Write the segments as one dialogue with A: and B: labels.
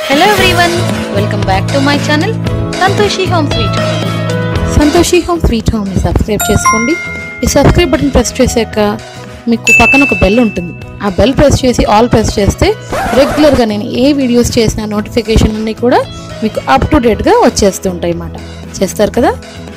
A: hello everyone welcome back to my channel Santoshi home sweet Santoshi home sweet హోమ్ని subscribe చేసుకోండి ఈ subscribe button press చేశాక మీకు పక్కన ఒక బెల్ ఉంటుంది ఆ బెల్ ప్రెస్ చేసి ఆల్ ప్రెస్ చేస్తే రెగ్యులర్గా నేను ఏ వీడియోస్ చేసిన నోటిఫికేషన్ అన్నీ కూడా మీకు అప్ టు డేట్గా వచ్చేస్తూ ఉంటాయి అన్నమాట చేస్తారు కదా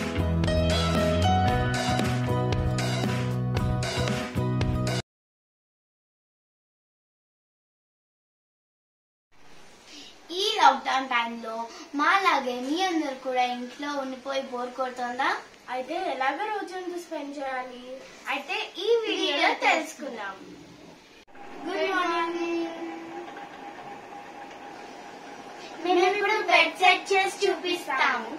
B: ఈ లాక్డౌన్ టైంలో మాలాగే మీ అందరు కూడా ఇంట్లో ఉండిపోయి బోర్ కొడుతుందా
C: అయితే ఎలాగ రోజంతా స్పెండ్ చేయాలి
B: అయితే ఈ వీడియోలో తెలుసుకుందాం గుడ్ మార్నింగ్ మేము ఇప్పుడు బెడ్ సెట్ చేసి చూపిస్తాము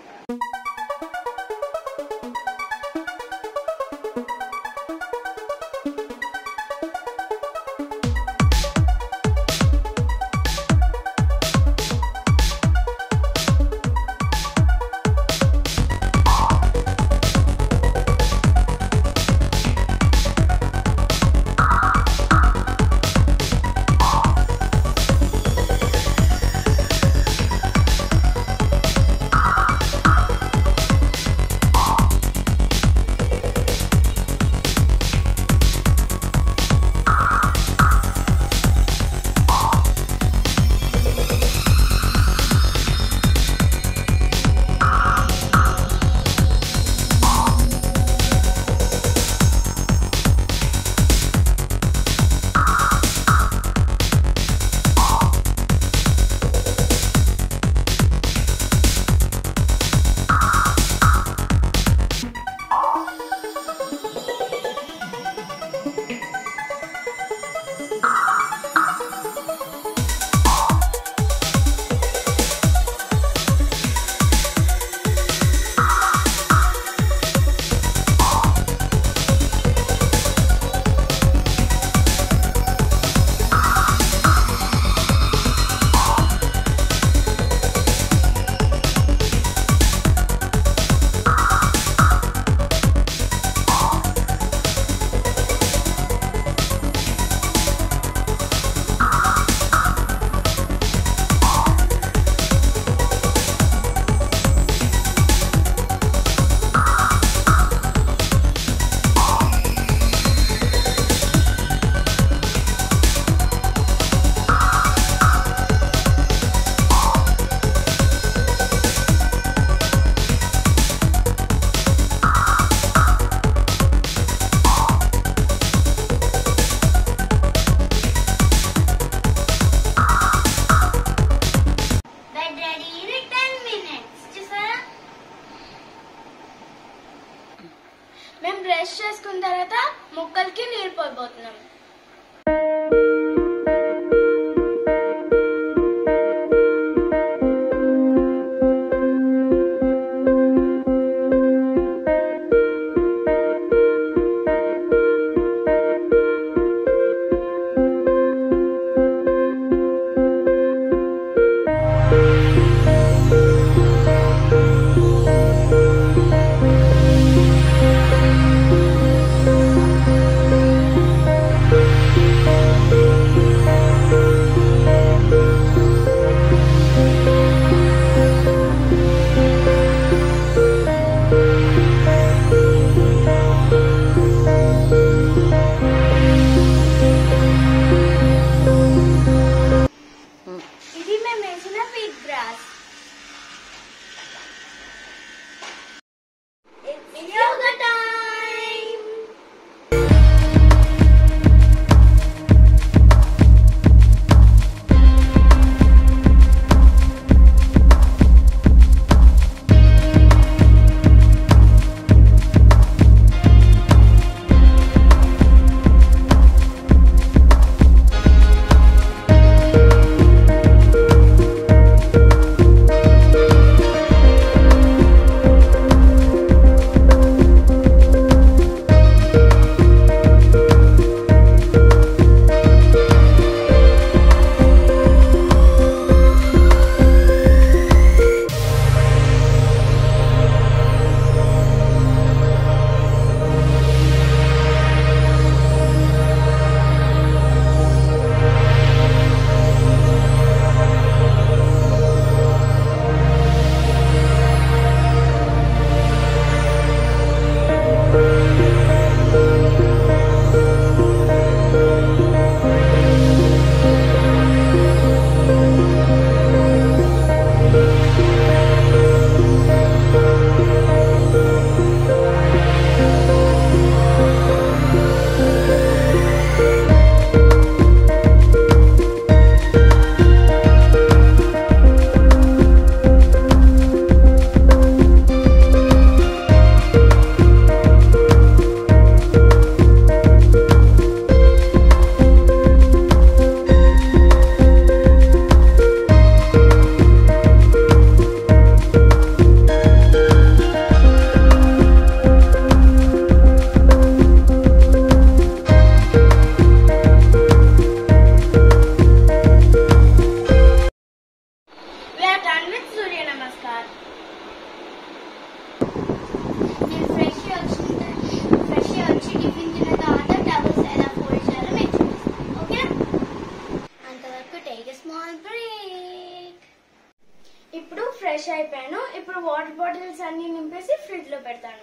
C: ఫ్రెష్ అయిపోయాను ఇప్పుడు వాటర్ బాటిల్స్ అన్ని నింపేసి ఫ్రిడ్జ్ లో పెడతాను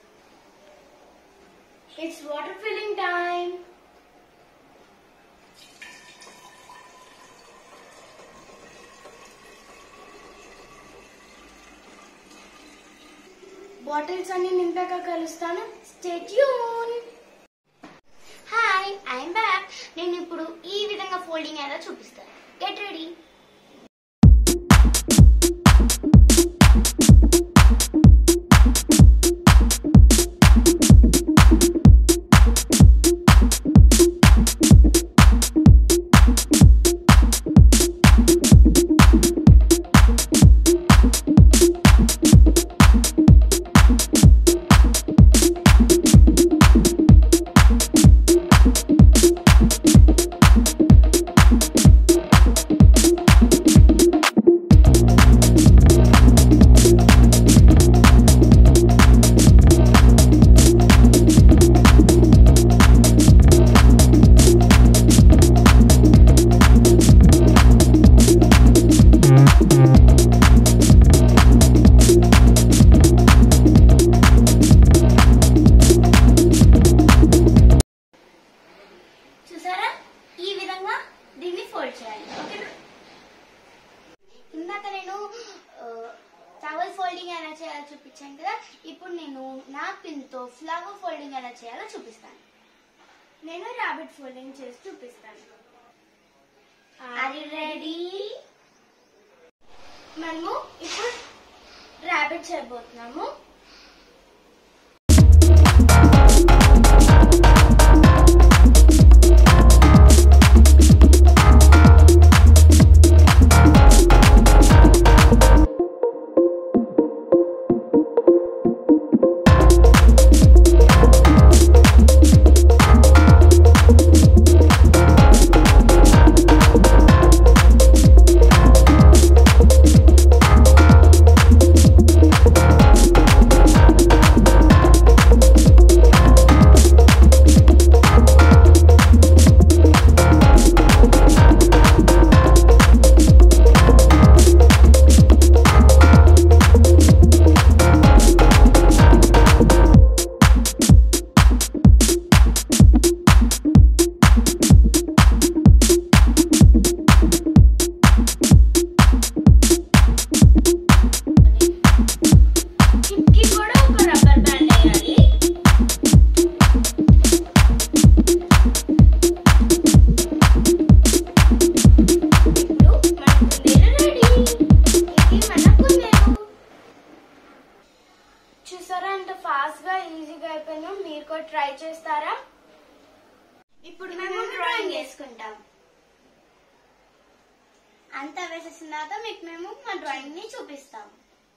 C: it's water filling time bottles అన్ని నింపాక కలుస్తాను స్టేట్యూన్
B: హాయ్ ఐఎమ్ బ్యాక్ నేను ఇప్పుడు ఈ విధంగా ఫోల్డింగ్ ఎలా చూపిస్తాను గెట్ రెడీ చూసారా ఈ విధంగా దీన్ని ఫోల్డ్ చేయాలి ఓకేనా ఇందాక నేను టవల్ ఫోల్డింగ్ ఎలా చేయాలో చూపించాను కదా ఇప్పుడు నేను నా పిన్తో ఫ్లవర్ ఫోల్డింగ్ ఎలా చేయాలో చూపిస్తాను
C: నేను రాబిట్ ఫోల్డింగ్ చేసి చూపిస్తాను
B: ఆర్ యు రెడీ
C: మనము ఇప్పుడు రాబిట్ చేయబోతున్నాము హిప్ కి కూడా ఒక రబ్బర్ బ్యాండ్ వేయాలి ఇప్పుడు మన కుందేలు రెడీ ఇది మన కుందేలు చూసారా ఎంత ఫాస్ట్ గా ఈజీగా అయిపోయిందో మీరు కూడా ట్రై చేస్తారా
B: ఇప్పుడు మేము డ్రాయింగ్ వేసుకుంటాం అంతా వేసేసిన తర్వాత మీకు మేము మా డ్రాయింగ్ ని చూపిస్తాం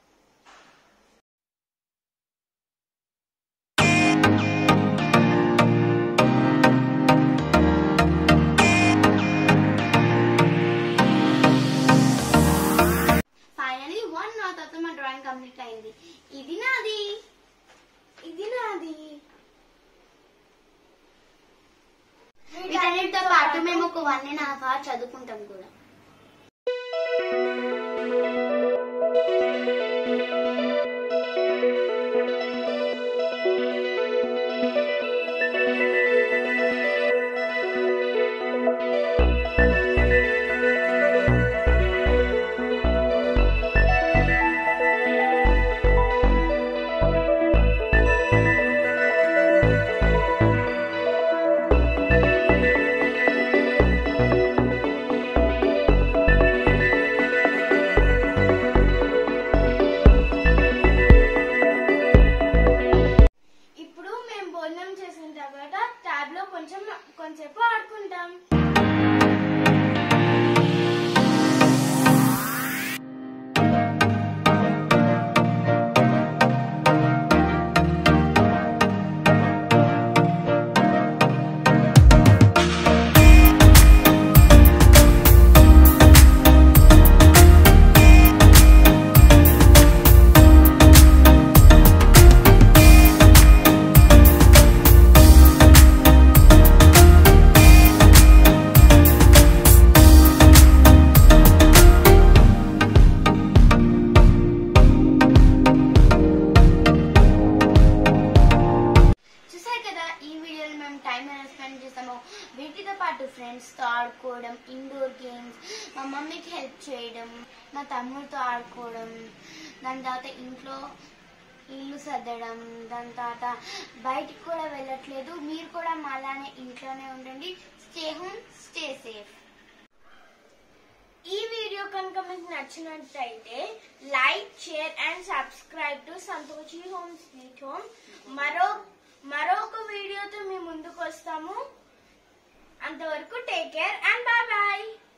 B: ఫైనలీ వన్ నా తర్వాత మా డ్రాయింగ్ కంప్లీట్ అయింది ఇది నాది
C: ఇది నాది
B: వీటన్నిటితో పాటు మేము ఒక వన్ అండ్ హాఫ్ అవర్ చదువుకుంటాం కూడా మా మమ్మీకి హెల్ప్ చేయడం మా తమ్ముడితో ఆడుకోవడం దాని తర్వాత ఇంట్లో ఇల్లు సర్దడం దాని తర్వాత బయటికి కూడా వెళ్ళట్లేదు మీరు కూడా మాలానే ఇంట్లోనే ఉండండి స్టే హోమ్ స్టే సేఫ్
C: ఈ వీడియో కనుక మీకు నచ్చినట్టయితే like share and subscribe to Santoshi home sweet home మరో మరొక వీడియోతో మీ ముందుకు వస్తాము అంతవరకు take care and bye bye